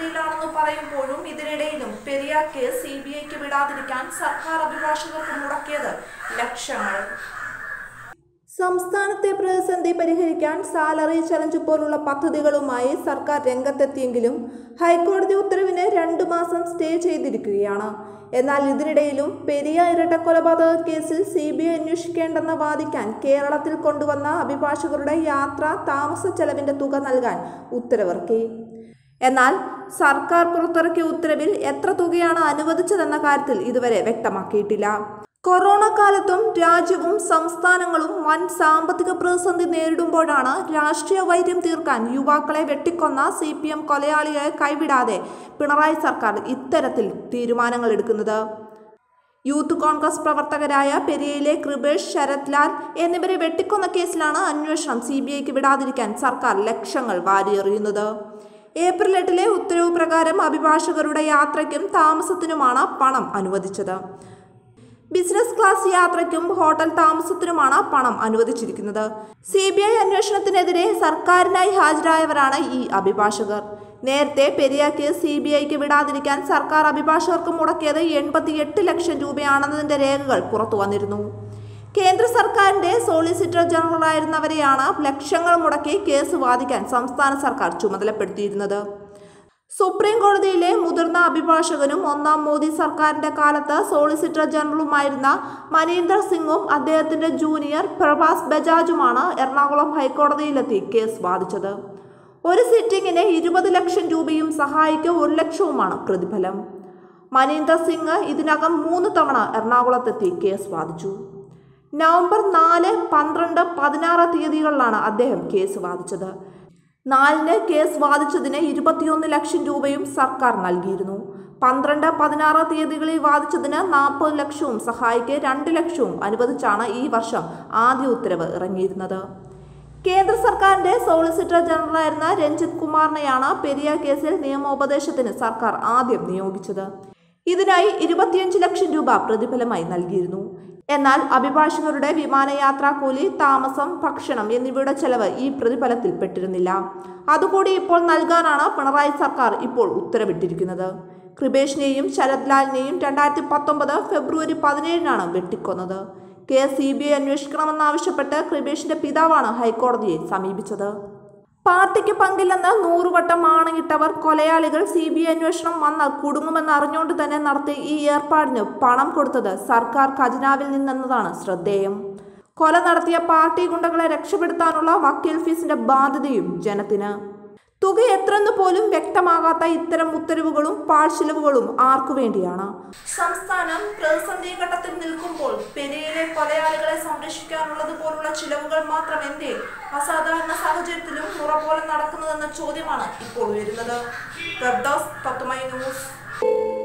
കസ്റ്റഡിയിലാണെന്ന് പറയുമ്പോഴും ഇതിനിടയിലും Periya case C B ഐക്ക് വിടാതിരിക്കാൻ സർക്കാർ അഭിഭാഷകർക്ക് മുടക്കിയത് ലക്ഷങ്ങൾ സംസ്ഥാനത്തെ പ്രതിസന്ധി പരിഹരിക്കാൻ സാലറി ചലഞ്ച് പോലുള്ള പദ്ധതികളുമായി സർക്കാർ രംഗത്തെത്തിയെങ്കിലും ഹൈക്കോടതി ഉത്തരവിന് രണ്ടു മാസം സ്റ്റേ ചെയ്തിരിക്കുകയാണ് എന്നാൽ ഇതിനിടയിലും പെരിയ ഇരട്ടക്കൊലപാതക കേസിൽ സി ബി ഐ അന്വേഷിക്കേണ്ടെന്ന് വാദിക്കാൻ കേരളത്തിൽ കൊണ്ടുവന്ന അഭിഭാഷകരുടെ യാത്ര താമസ ചെലവിന്റെ തുക നൽകാൻ ഉത്തരവിറക്കി എന്നാൽ സർക്കാർ പുറത്തിറക്കിയ ഉത്തരവിൽ എത്ര തുകയാണ് അനുവദിച്ചതെന്ന കാര്യത്തിൽ ഇതുവരെ വ്യക്തമാക്കിയിട്ടില്ല കൊറോണ കാലത്തും രാജ്യവും സംസ്ഥാനങ്ങളും വൻ സാമ്പത്തിക പ്രതിസന്ധി നേരിടുമ്പോഴാണ് രാഷ്ട്രീയ വൈര്യം തീർക്കാൻ യുവാക്കളെ വെട്ടിക്കൊന്ന സി പി എം കൊലയാളികളെ കൈവിടാതെ പിണറായി സർക്കാർ ഇത്തരത്തിൽ തീരുമാനങ്ങൾ എടുക്കുന്നത് യൂത്ത് കോൺഗ്രസ് പ്രവർത്തകരായ പെരിയയിലെ കൃപേഷ് ശരത് ലാൽ എന്നിവരെ വെട്ടിക്കൊന്ന കേസിലാണ് അന്വേഷണം സി ബി ഐക്ക് വിടാതിരിക്കാൻ സർക്കാർ ലക്ഷങ്ങൾ വാരിയെറിയുന്നത് ഏപ്രിൽ എട്ടിലെ ഉത്തരവ് പ്രകാരം അഭിഭാഷകരുടെ യാത്രയ്ക്കും താമസത്തിനുമാണ് പണം അനുവദിച്ചത് ബിസിനസ് ക്ലാസ് യാത്രയ്ക്കും ഹോട്ടൽ താമസത്തിനുമാണ് പണം അനുവദിച്ചിരിക്കുന്നത് സി ബി ഐ അന്വേഷണത്തിനെതിരെ സർക്കാരിനായി ഹാജരായവരാണ് ഈ അഭിഭാഷകർ നേരത്തെ പെരിയ കേസ് സി ബി ഐക്ക് വിടാതിരിക്കാൻ സർക്കാർ അഭിഭാഷകർക്ക് മുടക്കിയത് എൺപത്തിയെട്ട് ലക്ഷം രൂപയാണെന്നതിന്റെ രേഖകൾ പുറത്തു വന്നിരുന്നു കേന്ദ്ര സർക്കാരിന്റെ സോളിസിറ്റർ ജനറലായിരുന്നവരെയാണ് ലക്ഷങ്ങൾ മുടക്കി കേസ് വാദിക്കാൻ സംസ്ഥാന സർക്കാർ ചുമതലപ്പെടുത്തിയിരുന്നത് സുപ്രീം കോടതിയിലെ മുതിർന്ന അഭിഭാഷകനും ഒന്നാം മോദി സർക്കാരിന്റെ കാലത്ത് സോളിസിറ്റർ ജനറലുമായിരുന്ന മനീന്ദർ സിംഗും അദ്ദേഹത്തിന്റെ ജൂനിയർ പ്രഭാസ് ബജാജുമാണ് എറണാകുളം ഹൈക്കോടതിയിലെത്തി കേസ് വാദിച്ചത് ഒരു സിറ്റിംഗിന് ഇരുപത് ലക്ഷം രൂപയും സഹായിക്ക് ഒരു ലക്ഷവുമാണ് പ്രതിഫലം മനീന്ദർ സിംഗ് ഇതിനകം മൂന്ന് തവണ എറണാകുളത്തെത്തി കേസ് വാദിച്ചു നവംബർ നാല് പന്ത്രണ്ട് പതിനാറ് തീയതികളിലാണ് അദ്ദേഹം കേസ് വാദിച്ചത് നാലിന് കേസ് വാദിച്ചതിന് ഇരുപത്തിയൊന്ന് ലക്ഷം രൂപയും സർക്കാർ നൽകിയിരുന്നു പന്ത്രണ്ട് പതിനാറ് തീയതികളിൽ വാദിച്ചതിന് നാൽപ്പത് ലക്ഷവും സഹായിക്ക് രണ്ട് ലക്ഷവും അനുവദിച്ചാണ് ഈ വർഷം ആദ്യ ഉത്തരവ് ഇറങ്ങിയിരുന്നത് കേന്ദ്ര സർക്കാരിന്റെ സോളിസിറ്റർ ജനറലായിരുന്ന രഞ്ജിത് കുമാറിനെയാണ് പെരിയ കേസിൽ നിയമോപദേശത്തിന് സർക്കാർ ആദ്യം നിയോഗിച്ചത് ഇതിനായി ഇരുപത്തിയഞ്ച് ലക്ഷം രൂപ പ്രതിഫലമായി നൽകിയിരുന്നു എന്നാൽ അഭിഭാഷകരുടെ വിമാനയാത്രാ കൂലി താമസം ഭക്ഷണം എന്നിവയുടെ ചെലവ് ഈ പ്രതിഫലത്തിൽ പെട്ടിരുന്നില്ല അതുകൂടി ഇപ്പോൾ നൽകാനാണ് പിണറായി സർക്കാർ ഇപ്പോൾ ഉത്തരവിട്ടിരിക്കുന്നത് കൃപേഷിനെയും ശരത് ലാലിനെയും രണ്ടായിരത്തി പത്തൊമ്പത് ഫെബ്രുവരി പതിനേഴിനാണ് വെട്ടിക്കൊന്നത് കേസ് സി ബി ഐ അന്വേഷിക്കണമെന്നാവശ്യപ്പെട്ട് കൃപേഷിന്റെ പിതാവാണ് ഹൈക്കോടതിയെ സമീപിച്ചത് പാർട്ടിക്ക് പങ്കില്ലെന്ന് നൂറുവട്ടം ആണയിട്ടവർ കൊലയാളികൾ സി ബി ഐ അന്വേഷണം വന്നാൽ കുടുങ്ങുമെന്ന് അറിഞ്ഞുകൊണ്ട് തന്നെ നടത്തിയ ഈ ഏർപ്പാടിന് പണം കൊടുത്തത് സർക്കാർ ഖജനാവിൽ നിന്നെന്നതാണ് ശ്രദ്ധേയം കൊല നടത്തിയ പാർട്ടി ഗുണ്ടകളെ രക്ഷപ്പെടുത്താനുള്ള വക്കീൽ ഫീസിന്റെ ബാധ്യതയും ജനത്തിന് തുക എത്രയെന്ന് പോലും വ്യക്തമാകാത്ത ഇത്തരം ഉത്തരവുകളും പാഴ്ചിലവുകളും ആർക്കു വേണ്ടിയാണ് സംസ്ഥാനം പ്രതിസന്ധി ഘട്ടത്തിൽ നിൽക്കുമ്പോൾ പെരിയയിലെ കൊലയാളികളെ സംരക്ഷിക്കാനുള്ളത് പോലുള്ള ചിലവുകൾ മാത്രം എന്തേ അസാധാരണ സാഹചര്യത്തിലും മുറ പോലെ നടക്കുന്നതെന്ന ചോദ്യമാണ് ഇപ്പോൾ ഉയരുന്നത് വെബ് ഡെസ്ക് തത്വമൈ ന്യൂസ്